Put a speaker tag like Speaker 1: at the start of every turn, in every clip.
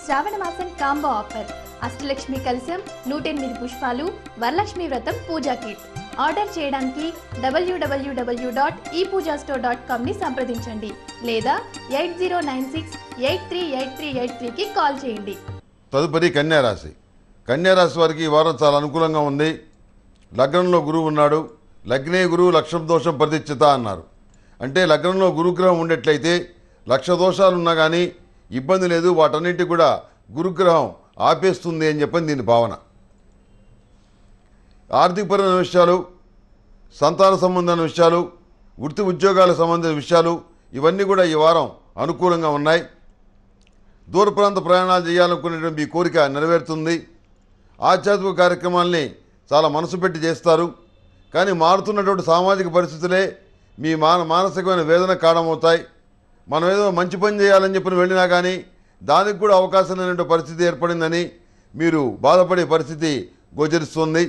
Speaker 1: శ్రావణ మాసం combo offer Ashtalakshmi కలశం నూట ఎనిమిది పుష్పాలు వరలక్ష్మి వ్రతం పూజా కిట్ ఆర్డర్ చేయడానికి డబ్ల్యూడబ్ల్యూడబ్ల్యూ డాట్ ఈ పూజా స్టోర్ డాట్ కామ్ని సంప్రదించండి లేదా eight zero nine six eight three eight three eight త్రీకి కాల్ చేయండి
Speaker 2: తదుపరి కన్యారాశి కన్యారాశి వారికి ఈ వారం చాలా అనుకూలంగా ఉంది లగ్నంలో గురువు ఉన్నాడు లగ్నే గురువు లక్షం దోషం ప్రతిచ్చిత అన్నారు అంటే లగ్నంలో గురుగ్రహం ఉండేట్లయితే లక్ష దోషాలు ఉన్నా కానీ ఇబ్బంది లేదు వాటన్నిటి కూడా గురుగ్రహం ఆపేస్తుంది అని చెప్పని దీని భావన ఆర్థికపరమైన విషయాలు సంతాన సంబంధమైన విషయాలు వృత్తి ఉద్యోగాలకు సంబంధించిన విషయాలు ఇవన్నీ కూడా ఈ వారం అనుకూలంగా ఉన్నాయి దూర ప్రాంత ప్రయాణాలు చేయాలనుకునేటువంటి మీ కోరిక నెరవేరుతుంది ఆధ్యాత్మిక కార్యక్రమాల్ని చాలా మనసు పెట్టి చేస్తారు కానీ మారుతున్నటువంటి సామాజిక పరిస్థితులే మీ మాన మానసికమైన వేదన కారణమవుతాయి మనం ఏదో మంచి పని చేయాలని చెప్పి వెళ్ళినా కానీ దానికి కూడా అవకాశం లేనటువంటి పరిస్థితి ఏర్పడిందని మీరు బాధపడే పరిస్థితి గోచరిస్తుంది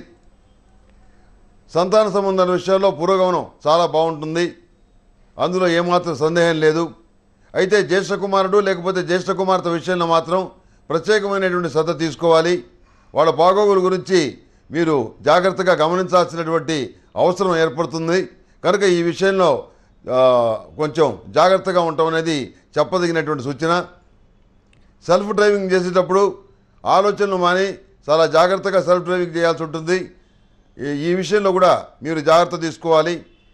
Speaker 2: సంతాన సంబంధాల విషయాల్లో పురోగమనం చాలా బాగుంటుంది అందులో ఏమాత్రం సందేహం లేదు అయితే జ్యేష్ఠ కుమారుడు లేకపోతే జ్యేష్ఠ కుమార్తె విషయంలో మాత్రం ప్రత్యేకమైనటువంటి శ్రద్ధ తీసుకోవాలి వాళ్ళ బాగోగుల గురించి మీరు జాగ్రత్తగా గమనించాల్సినటువంటి అవసరం ఏర్పడుతుంది కనుక ఈ విషయంలో ఆ, కొంచెం జాగ్రత్తగా ఉండటం అనేది చెప్పదగినటువంటి సూచన సెల్ఫ్ డ్రైవింగ్ చేసేటప్పుడు ఆలోచనలు మాని చాలా జాగ్రత్తగా సెల్ఫ్ డ్రైవింగ్ చేయాల్సి ఉంటుంది ఈ- ఈ విషయంలో కూడా మీరు జాగ్రత్త తీసుకోవాలి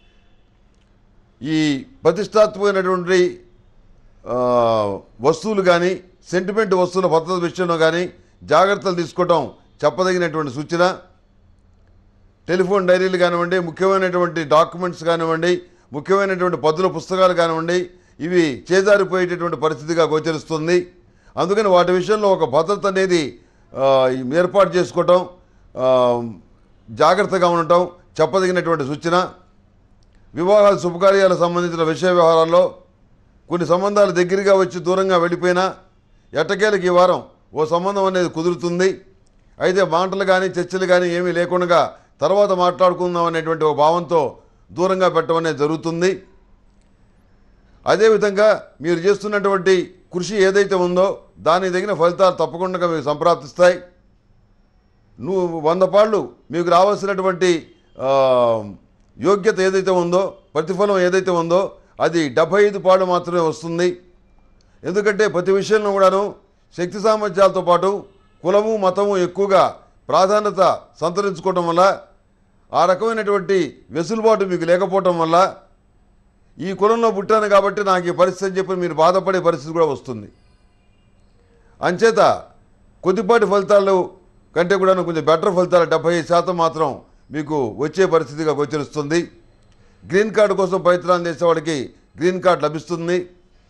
Speaker 2: ఈ ప్రతిష్టాత్మకమైనటువంటి ఆ, వస్తువులు కానీ సెంటిమెంట్ వస్తువుల భద్రత విషయంలో కానీ జాగ్రత్తలు తీసుకోవటం చెప్పదగినటువంటి సూచన టెలిఫోన్ డైరీలు కానివ్వండి ముఖ్యమైనటువంటి డాక్యుమెంట్స్ కానివ్వండి ముఖ్యమైనటువంటి పద్దుల పుస్తకాలు కానివ్వండి ఇవి చేజారిపోయేటటువంటి పరిస్థితిగా గోచరిస్తుంది అందుకని వాటి విషయంలో ఒక భద్రత అనేది ఆ, ఏర్పాటు చేసుకోవటం ఆ, జాగ్రత్తగా ఉండటం చెప్పదగినటువంటి సూచన వివాహాలు శుభకార్యాలకు సంబంధించిన విషయ వ్యవహారాల్లో కొన్ని సంబంధాలు దగ్గరగా వచ్చి దూరంగా వెళ్ళిపోయినా ఎట్టకేలకి ఈ వారం ఓ సంబంధం అనేది కుదురుతుంది అయితే మాటలు కానీ చర్చలు కానీ ఏమీ లేకుండా తర్వాత మాట్లాడుకుందాం అనేటువంటి ఒక భావంతో దూరంగా పెట్టడం అనేది జరుగుతుంది అదేవిధంగా మీరు చేస్తున్నటువంటి కృషి ఏదైతే ఉందో దానికి తగిన ఫలితాలు తప్పకుండా మీకు సంప్రాప్తిస్తాయి నువ్వు వంద పాళ్ళు మీకు రావాల్సినటువంటి ఆ, యోగ్యత ఏదైతే ఉందో ప్రతిఫలం ఏదైతే ఉందో అది డెబ్భై ఐదు పాళ్ళు మాత్రమే వస్తుంది ఎందుకంటే ప్రతి విషయంలో కూడాను శక్తి సామర్థ్యాలతో పాటు కులము మతము ఎక్కువగా ప్రాధాన్యత సంతరించుకోవటం వల్ల ఆ రకమైనటువంటి వెసులుబాటు మీకు లేకపోవటం వల్ల ఈ కులంలో పుట్టాను కాబట్టి నాకు ఈ పరిస్థితి అని చెప్పి మీరు బాధపడే పరిస్థితి కూడా వస్తుంది అంచేత కొద్దిపాటి ఫలితాలు కంటే కూడా కొంచెం బెటర్ ఫలితాలు డెబ్బై శాతం మాత్రం మీకు వచ్చే పరిస్థితిగా గోచరిస్తుంది గ్రీన్ కార్డు కోసం ప్రయత్నాలు చేసేవాడికి గ్రీన్ కార్డు లభిస్తుంది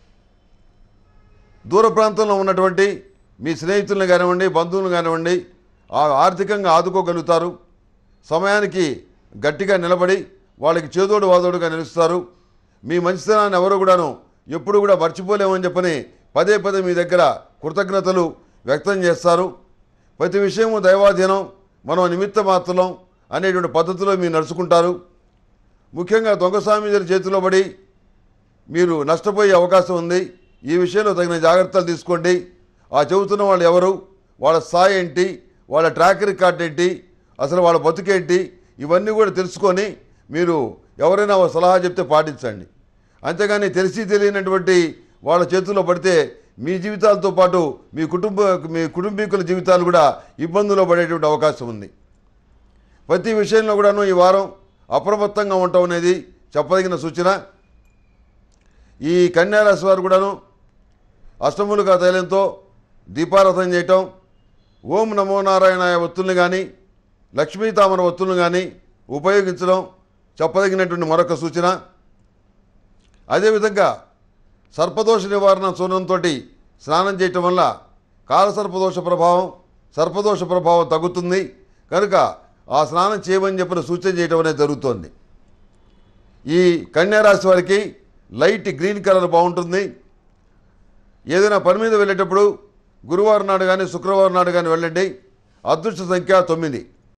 Speaker 2: దూర ప్రాంతంలో ఉన్నటువంటి మీ స్నేహితులను కానివ్వండి బంధువులను కానివ్వండి ఆ ఆర్థికంగా ఆదుకోగలుగుతారు సమయానికి గట్టిగా నిలబడి వాళ్ళకి చేదోడు వాదోడుగా నిలుస్తారు మీ మంచితనాన్ని ఎవరు కూడాను ఎప్పుడు కూడా మర్చిపోలేమని చెప్పని పదే పదే మీ దగ్గర కృతజ్ఞతలు వ్యక్తం చేస్తారు ప్రతి విషయము దైవాధీనం మనం నిమిత్త మాత్రం అనేటువంటి పద్ధతిలో మీరు నడుచుకుంటారు ముఖ్యంగా దొంగ స్వామీజీల చేతిలో పడి మీరు నష్టపోయే అవకాశం ఉంది ఈ విషయంలో తగిన జాగ్రత్తలు తీసుకోండి ఆ చెబుతున్న వాళ్ళు ఎవరు వాళ్ళ స్థాయి ఏంటి వాళ్ళ ట్రాక్ రికార్డ్ ఏంటి అసలు వాళ్ళ బతుకేంటి ఇవన్నీ కూడా తెలుసుకొని మీరు ఎవరైనా ఒక సలహా చెప్తే పాటించండి అంతేగాని తెలిసి తెలియనటువంటి వాళ్ళ చేతుల్లో పడితే మీ జీవితాలతో పాటు మీ కుటుంబ మీ కుటుంబీకుల జీవితాలు కూడా ఇబ్బందుల్లో పడేటువంటి అవకాశం ఉంది ప్రతి విషయంలో కూడాను ఈ వారం అప్రమత్తంగా ఉండటం అనేది చెప్పదగిన సూచన ఈ కన్యారాశి వారు కూడాను అష్టములుగా తైలంతో దీపారాధన చేయటం ఓం నమో నారాయణాయ ఒత్తుల్ని కానీ లక్ష్మీ తామర ఒత్తులను కానీ ఉపయోగించడం చెప్పదగినటువంటి మరొక సూచన అదేవిధంగా సర్పదోష నివారణ చూర్ణంతో స్నానం చేయటం వల్ల కాలసర్పదోష ప్రభావం సర్పదోష ప్రభావం తగ్గుతుంది కనుక ఆ స్నానం చేయమని చెప్పిన సూచన చేయటం అనేది జరుగుతోంది ఈ కన్యారాశి వారికి లైట్ గ్రీన్ కలర్ బాగుంటుంది ఏదైనా పని మీద వెళ్ళేటప్పుడు గురువారం నాడు కానీ శుక్రవారం నాడు కానీ వెళ్ళండి అదృష్ట సంఖ్య తొమ్మిది